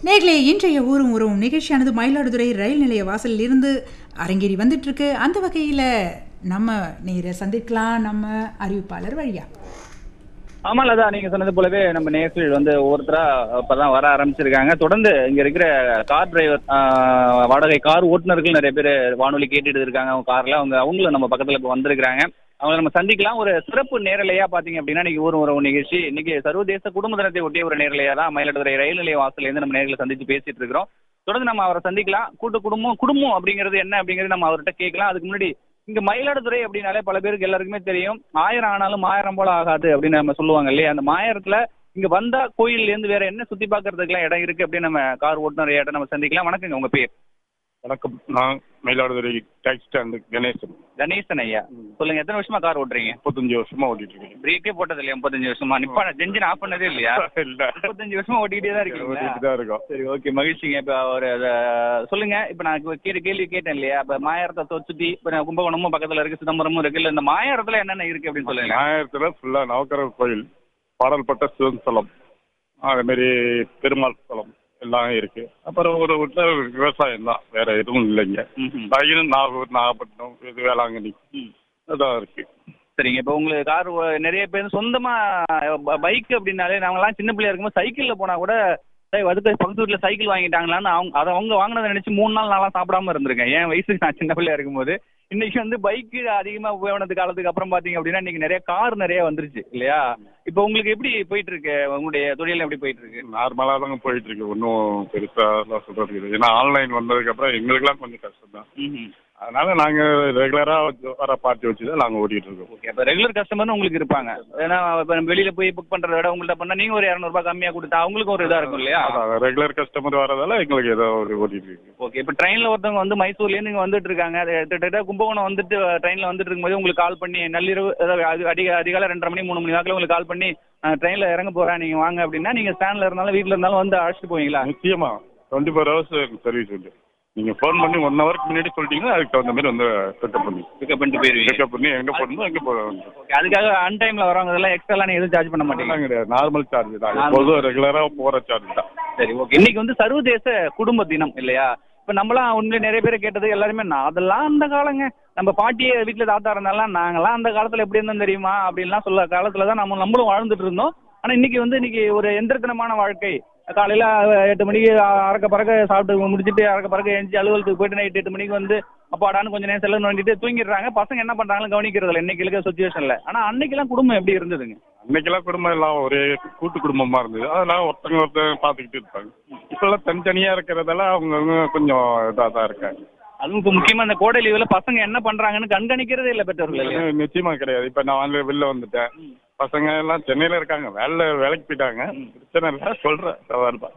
நேர்களே இன்றைய ஊரும் உறவும் நிகழ்ச்சியானது மயிலாடுதுறை ரயில் நிலைய வாசலில் இருந்து அரங்கேறி வந்துட்டு இருக்கு அந்த வகையில் நம்ம நேர சந்திக்கலாம் நம்ம அறிவிப்பாளர் வழியா ஆமா லதா நீங்க சொன்னது போலவே நம்ம நேர்கள் வந்து ஒவ்வொருத்தரா இப்பதான் வர ஆரம்பிச்சிருக்காங்க தொடர்ந்து இங்க இருக்கிற கார் டிரைவர் வாடகை கார் ஓட்டுநர்கள் நிறைய பேர் வானொலி கேட்டுட்டு இருக்காங்க அவங்க கார்ல அவங்க அவங்களும் நம்ம பக்கத்துல இப்ப வந்திருக்காங்க அவங்க நம்ம சந்திக்கலாம் ஒரு சிறப்பு நேரலையா பாத்தீங்க அப்படின்னா இன்னைக்கு ஊர் உறவு நிகழ்ச்சி இன்னைக்கு சர்வதேச குடும்ப தினத்தை ஒட்டிய ஒரு நேரலையா தான் மயிலாடுதுறை ரயில் நிலைய வாசல்ல இருந்து நம்ம நேர்களை சந்திச்சு பேசிட்டு இருக்கிறோம் தொடர்ந்து நம்ம அவரை சந்திக்கலாம் கூட்டு குடும்பம் குடும்பம் அப்படிங்கிறது என்ன அப்படிங்கிறது நம்ம அவர்கிட்ட கேட்கலாம் அதுக்கு முன்னாடி இங்க மயிலாடுதுறை அப்படின்னாலே பல பேருக்கு எல்லாருக்குமே தெரியும் ஆயிரம் ஆனாலும் ஆயிரம் போல ஆகாது அப்படின்னு நம்ம சொல்லுவாங்க இல்லையா அந்த மாயிரத்துல இங்க வந்தா கோயில்ல இருந்து வேற என்ன சுத்தி பாக்குறதுக்குலாம் இடம் இருக்கு அப்படின்னு நம்ம கார் ஓட்டுநர் ஐயாட்ட நம்ம சந்திக்கலாம் வணக்கங்க உங்க பேர் வணக்கம் நான் மயிலாடுதுறை டாக்ஸி ஸ்டாண்டு கணேசன் கணேசன் ஐயா சொல்லுங்க எத்தனை வருஷமா கார் ஓட்டுறீங்க முப்பத்தஞ்சு வருஷமா ஓட்டிட்டு இருக்கேன் பிரேக்கே போட்டது இல்லையா முப்பத்தஞ்சு வருஷமா நிப்பா ஜென்ஜின் ஆஃப் பண்ணதே இல்லையா இல்ல முப்பத்தஞ்சு வருஷமா ஓட்டிக்கிட்டே தான் இருக்கீங்க ஓட்டிட்டு தான் இருக்கோம் சரி ஓகே மகிழ்ச்சிங்க இப்போ ஒரு அத- சொல்லுங்க இப்போ நான் இப்ப கேள்வி கேள்வி கேட்டேன் இல்லையா இப்போ மாயாரத்தை தொ- சுத்தி இப்போ நான் கும்பகோணமும் பக்கத்துல இருக்கு சிதம்பரமும் இருக்கு இல்ல இந்த மாயாரத்துல என்னென்ன இருக்கு அப்படின்னு சொல்லுங்க ஆயிரத்துல ஃபுல்லா நவக்கரர் கோயில் பாடல்பட்ட சிவன் ஸ்தலம் அதே மாதிரி பெருமாள் ஸ்தலம் எல்லாம் இருக்கு அப்புறம் ஒரு வீட்டுல விவசாயம் தான் வேற எதுவும் இல்லைங்க ம்ஹும். பையனும் நாகூர் நாகப்பட்டினம் இது வேளாங்கண்ணி அதான் இருக்கு சரிங்க இப்போ உங்களுக்கு கார் நிறைய பேர் சொந்தமா பைக் அப்படின்னாலே நாங்கெல்லாம் சின்ன பிள்ளையா இருக்கும்போது சைக்கிள்ல போனா கூட "டேய், அதுக்கு பக்கத்து வீட்டுல சைக்கிள் வாங்கிட்டாங்களான்னு அவங்க அதை அவங்க வாங்கினதை நினைச்சு மூணு நாள் நாளாக சாப்பிடாம இருந்திருக்கேன் என் வயசுக்கு நான் சின்ன பிள்ளையா இருக்கும்போது இன்னைக்கு வந்து பைக்கு அதிகமா உபயோகத்து காலத்துக்கு அப்புறம் பாத்தீங்க அப்படின்னா இன்னைக்கு நிறைய கார் நிறைய வந்துருச்சு இல்லையா இப்போ உங்களுக்கு எப்படி போயிட்டு இருக்கு உங்களுடைய தொழில் எப்படி போயிட்டு இருக்கு நார்மலா தாங்க போயிட்டு இருக்கு ஒன்றும் பெருசா எல்லாம் சொல்றது இல்லை ஏன்னா ஆன்லைன் வந்ததுக்கு அப்புறம் எங்களுக்குலாம் கொஞ்சம் கஷ்டம் தான் ம்ஹும். அதனால நாங்க ரெகுலரா வர பார்ட்டி வச்சு தான் நாங்க ஓட்டிட்டு இருக்கோம் ஓகே அப்போ ரெகுலர் கஸ்டமர்னு உங்களுக்கு இருப்பாங்க ஏன்னா இப்போ வெளியில போய் புக் பண்றத விட உங்கள்ட்ட பண்ணா நீங்க ஒரு இரநூறுபா கம்மியா கொடுத்தா அவங்களுக்கும் ஒரு இதா இருக்கும் இல்லையா அதான் ரெகுலர் கஸ்டமர் வரதால எங்களுக்கு ஏதோ ஒரு ஓட்டிட்டு இருக்கு ஓகே இப்போ ட்ரெயினில் ஒருத்தவங்க வந்து மைசூர்லேருந்து இங்கே வந்துட்டு இருக்காங்க அது கிட்டத்தட்ட கும்பகோணம் வந்துட்டு ட்ரெயினில் வந்துட்டு இருக்கும்போது உங்களுக்கு கால் பண்ணி நள்ளிரவு அதாவது அது அதிக அதிகாலை ரெண்டரை மணி மூணு மணி வாக்கில் உங்களுக்கு கால் பண்ணி ட்ரெயினில் இறங்க போகிறேன் நீங்கள் வாங்க அப்படின்னா நீங்கள் ஸ்டாண்டில் இருந்தாலும் வீட்டில் இருந்தாலும் வந்து அழைச்சிட்டு போவீங்களா நிச்சயமா டுவெண்ட்டி ஃபோர் ஹவர்ஸ் சர்வீஸ் உண்டு நீங்க ஃபோன் பண்ணி ஒன் ஹவருக்கு முன்னாடி சொல்லிட்டீங்கன்னா அதுக்கு தகுந்த மாதிரி வந்து பிக்கப் பண்ணி பிக்கப் பண்ணிட்டு போயிருவீங்க பிக்கப் பண்ணி எங்க போகணுமோ எங்க போகணும் ஓகே அதுக்காக அன் டைமில் வரவங்க இதெல்லாம் எக்ஸ்ட்ராலாம் நீங்கள் எதுவும் சார்ஜ் பண்ண மாட்டீங்க அதெல்லாம் கிடையாது நார்மல் சார்ஜ் தான் எப்போதும் ரெகுலரா போற சார்ஜ் தான் சரி ஓகே இன்னைக்கு வந்து சர்வதேச குடும்ப தினம் இல்லையா இப்போ நம்மளாம் உண்மையிலே நிறைய பேர் கேட்டது எல்லாருமே நான் அதெல்லாம் அந்த காலங்க நம்ம பாட்டியே வீட்டில் தாத்தா இருந்தாலாம் நாங்களாம் அந்த காலத்தில் எப்படி இருந்தோம் தெரியுமா அப்படின்லாம் சொல்ல காலத்தில் தான் நம்ம நம்மளும் வாழ்ந்துட்டு இருந்தோம் ஆனால் இன்னைக்கு வந்து இன்னைக்கு ஒரு எந்திரத்தனமான வாழ்க்கை காலையில் எட்டு மணிக்கு அ- அறக்க பறக்க சாப்பிட்டு முடிச்சுட்டு அறக்க பறக்க எழுந்துச்சு அலுவலகத்துக்கு போயிட்டு நைட் எட்டு மணிக்கு வந்து அப்பாடான்னு கொஞ்சம் நேரம் செல்ல நோண்டிட்டு தூங்கிடுறாங்க பசங்க என்ன பண்ணுறாங்கன்னு கவனிக்கிறது இல்லை இன்னைக்கு இருக்க சுச்சுவேஷனில் ஆனால் அன்னைக்கெல்லாம் குடும்பம் எப்படி இருந்ததுங்க அன்னைக்கெல்லாம் குடும்பம் எல்லாம் ஒரே கூட்டு குடும்பமா இருந்தது அதெல்லாம் ஒருத்தங்க ஒருத்தங்க பார்த்துக்கிட்டு இருப்பாங்க இப்பெல்லாம் தனித்தனியா இருக்கிறதெல்லாம் அவங்கவுங்க கொஞ்சம் இதாக தான் இருக்காங்க அதுவும் இப்போ முக்கியமாக இந்த கோடை லீவில் பசங்க என்ன பண்ணுறாங்கன்னு கண்காணிக்கிறதே இல்லை பெற்றோர்கள் இல்லையா நிச்சயமா கிடையாது இப்ப நான் வந்து வெளில வந்துட்டேன் பசங்க எல்லாம் சென்னையில இருக்காங்க வேலை வேலைக்கு போயிட்டாங்க பிரச்சனை இல்லை சொல்றேன் சவால் தான்